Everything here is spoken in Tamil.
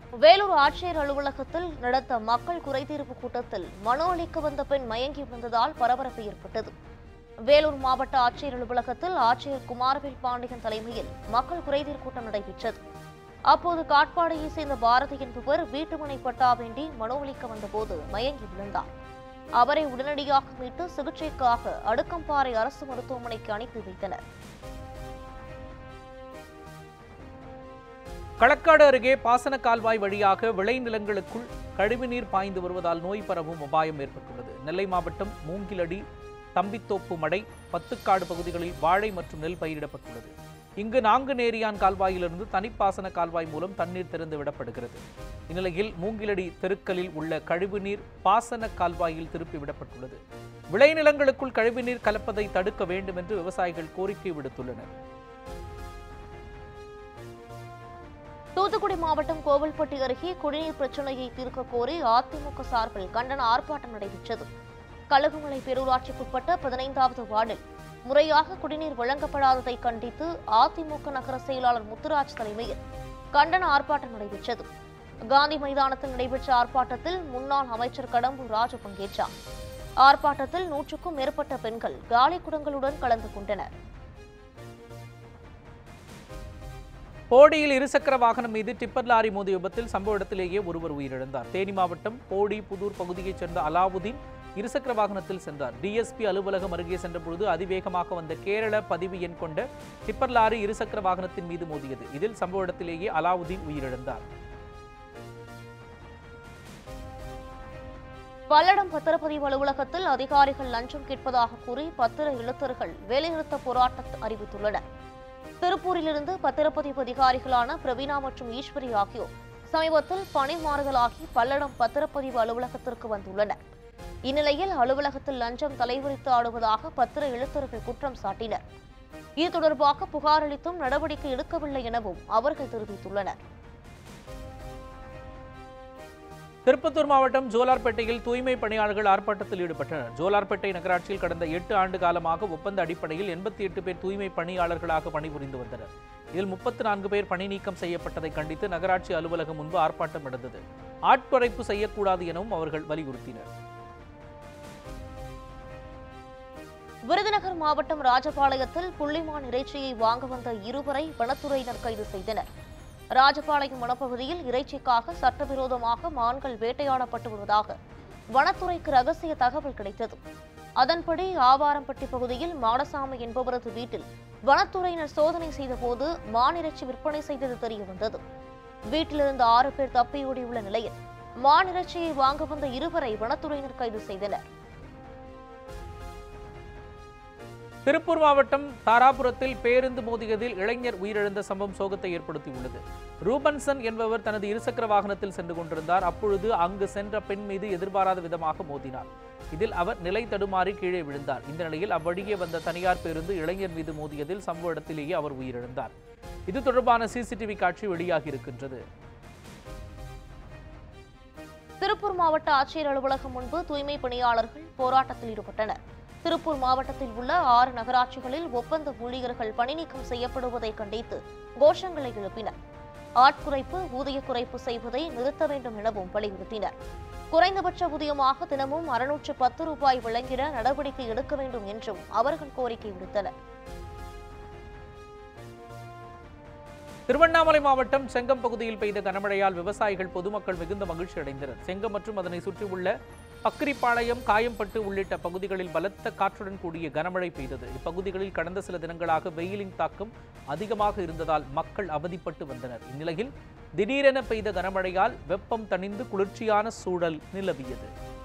வேலூர் ஆட்சியர் அலுவலகத்தில் நடந்த மக்கள் குறைதீர்ப்பு கூட்டத்தில் மனு அளிக்க வந்த பெண் மயங்கி விழுந்ததால் பரபரப்பு ஏற்பட்டது வேலூர் மாவட்ட ஆட்சியர் அலுவலகத்தில் ஆட்சியர் குமாரவேல் பாண்டியன் தலைமையில் மக்கள் குறைதீர் கூட்டம் நடைபெற்றது அப்போது காட்பாடியை சேர்ந்த பாரதி என்பவர் வீட்டுமனை பட்டா வேண்டி மனு அளிக்க வந்தபோது மயங்கி விழுந்தார் அவரை உடனடியாக மீட்டு சிகிச்சைக்காக அடுக்கம்பாறை அரசு மருத்துவமனைக்கு அனுப்பி வைத்தனர் களக்காடு அருகே பாசன கால்வாய் வழியாக விளைநிலங்களுக்குள் கழிவுநீர் பாய்ந்து வருவதால் நோய் பரவும் அபாயம் ஏற்பட்டுள்ளது நெல்லை மாவட்டம் மூங்கிலடி தம்பித்தோப்பு மடை பத்துக்காடு பகுதிகளில் வாழை மற்றும் நெல் பயிரிடப்பட்டுள்ளது இங்கு நாங்குநேரியான் கால்வாயிலிருந்து தனிப்பாசன கால்வாய் மூலம் தண்ணீர் திறந்து விடப்படுகிறது இந்நிலையில் மூங்கிலடி தெருக்களில் உள்ள கழிவுநீர் பாசன கால்வாயில் திருப்பி விடப்பட்டுள்ளது விளைநிலங்களுக்குள் கழிவுநீர் கலப்பதை தடுக்க வேண்டும் என்று விவசாயிகள் கோரிக்கை விடுத்துள்ளனர் தூத்துக்குடி மாவட்டம் கோவில்பட்டி அருகே குடிநீர் பிரச்சனையை தீர்க்க கோரி அதிமுக சார்பில் கண்டன ஆர்ப்பாட்டம் நடைபெற்றது கழுகுமலை பேரூராட்சிக்குட்பட்ட பதினைந்தாவது வார்டில் முறையாக குடிநீர் வழங்கப்படாததை கண்டித்து அதிமுக நகர செயலாளர் முத்துராஜ் தலைமையில் கண்டன ஆர்ப்பாட்டம் நடைபெற்றது காந்தி மைதானத்தில் நடைபெற்ற ஆர்ப்பாட்டத்தில் முன்னாள் அமைச்சர் கடம்பூர் ராஜு பங்கேற்றார் ஆர்ப்பாட்டத்தில் நூற்றுக்கும் மேற்பட்ட பெண்கள் காலி குடங்களுடன் கலந்து கொண்டனர் போடியில் இருசக்கர வாகனம் மீது டிப்பர் லாரி மோதிய விபத்தில் சம்பவ இடத்திலேயே ஒருவர் உயிரிழந்தார் தேனி மாவட்டம் போடி புதூர் பகுதியைச் சேர்ந்த அலாவுதீன் இருசக்கர வாகனத்தில் சென்றார் டிஎஸ்பி அலுவலகம் அருகே சென்றபொழுது அதிவேகமாக வந்த கேரள பதிவு எண் கொண்ட டிப்பர் லாரி இருசக்கர வாகனத்தின் மீது மோதியது இதில் சம்பவ இடத்திலேயே அலாவுதீன் உயிரிழந்தார் பல்லடம் பத்திரப்பதிவு அலுவலகத்தில் அதிகாரிகள் லஞ்சம் கேட்பதாக கூறி பத்திர எழுத்தர்கள் வேலைநிறுத்த போராட்டத்தை அறிவித்துள்ளனர் திருப்பூரிலிருந்து பத்திரப்பதிவு அதிகாரிகளான பிரவீனா மற்றும் ஈஸ்வரி ஆகியோர் சமீபத்தில் பணி மாறுதலாகி பல்லடம் பத்திரப்பதிவு அலுவலகத்திற்கு வந்துள்ளனர் இந்நிலையில் அலுவலகத்தில் லஞ்சம் தலைவிரித்து ஆடுவதாக பத்திர எழுத்தர்கள் குற்றம் சாட்டினர் இது தொடர்பாக புகார் அளித்தும் நடவடிக்கை எடுக்கவில்லை எனவும் அவர்கள் தெரிவித்துள்ளனர் திருப்பத்தூர் மாவட்டம் ஜோலார்பேட்டையில் தூய்மை பணியாளர்கள் ஆர்ப்பாட்டத்தில் ஈடுபட்டனர் ஜோலார்பேட்டை நகராட்சியில் கடந்த எட்டு ஆண்டு காலமாக ஒப்பந்த அடிப்படையில் எண்பத்தி எட்டு பேர் தூய்மை பணியாளர்களாக பணிபுரிந்து வந்தனர் இதில் முப்பத்து நான்கு பேர் பணி நீக்கம் செய்யப்பட்டதை கண்டித்து நகராட்சி அலுவலகம் முன்பு ஆர்ப்பாட்டம் நடந்தது ஆட்குறைப்பு செய்யக்கூடாது எனவும் அவர்கள் வலியுறுத்தினர் விருதுநகர் மாவட்டம் ராஜபாளையத்தில் புள்ளிமான் இறைச்சியை வாங்க வந்த இருவரை வனத்துறையினர் கைது செய்தனர் ராஜபாளையம் வனப்பகுதியில் இறைச்சிக்காக சட்டவிரோதமாக மான்கள் வேட்டையாடப்பட்டு வருவதாக வனத்துறைக்கு ரகசிய தகவல் கிடைத்தது அதன்படி ஆவாரம்பட்டி பகுதியில் மாடசாமி என்பவரது வீட்டில் வனத்துறையினர் சோதனை செய்தபோது மான் இறைச்சி விற்பனை செய்தது தெரிய வந்தது வீட்டிலிருந்து ஆறு பேர் தப்பியோடியுள்ள நிலையில் மான் இறைச்சியை வாங்க வந்த இருவரை வனத்துறையினர் கைது செய்தனர் திருப்பூர் மாவட்டம் தாராபுரத்தில் பேருந்து மோதியதில் இளைஞர் உயிரிழந்த சம்பவம் சோகத்தை ஏற்படுத்தியுள்ளது ரூபன்சன் என்பவர் தனது இருசக்கர வாகனத்தில் சென்று கொண்டிருந்தார் அப்பொழுது அங்கு சென்ற பெண் மீது எதிர்பாராத விதமாக மோதினார் இதில் அவர் நிலை தடுமாறி கீழே விழுந்தார் இந்த நிலையில் அவ்வழியே வந்த தனியார் பேருந்து இளைஞர் மீது மோதியதில் சம்பவ இடத்திலேயே அவர் உயிரிழந்தார் இது தொடர்பான சிசிடிவி காட்சி வெளியாகி இருக்கின்றது திருப்பூர் மாவட்ட ஆட்சியர் அலுவலகம் முன்பு தூய்மை பணியாளர்கள் போராட்டத்தில் ஈடுபட்டனர் திருப்பூர் மாவட்டத்தில் உள்ள ஆறு நகராட்சிகளில் ஒப்பந்த ஊழியர்கள் பணிநீக்கம் செய்யப்படுவதை கண்டித்து கோஷங்களை எழுப்பினர் ஆட்குறைப்பு ஊதிய குறைப்பு செய்வதை நிறுத்த வேண்டும் எனவும் வலியுறுத்தினர் குறைந்தபட்ச ஊதியமாக தினமும் அறுநூற்று பத்து ரூபாய் வழங்கிட நடவடிக்கை எடுக்க வேண்டும் என்றும் அவர்கள் கோரிக்கை விடுத்தனர் திருவண்ணாமலை மாவட்டம் செங்கம் பகுதியில் பெய்த கனமழையால் விவசாயிகள் பொதுமக்கள் மிகுந்த மகிழ்ச்சி அடைந்தனர் செங்கம் மற்றும் அதனை சுற்றியுள்ள பக்கிரிப்பாளையம் காயம்பட்டு உள்ளிட்ட பகுதிகளில் பலத்த காற்றுடன் கூடிய கனமழை பெய்தது இப்பகுதிகளில் கடந்த சில தினங்களாக வெயிலின் தாக்கம் அதிகமாக இருந்ததால் மக்கள் அவதிப்பட்டு வந்தனர் இந்நிலையில் திடீரென பெய்த கனமழையால் வெப்பம் தணிந்து குளிர்ச்சியான சூழல் நிலவியது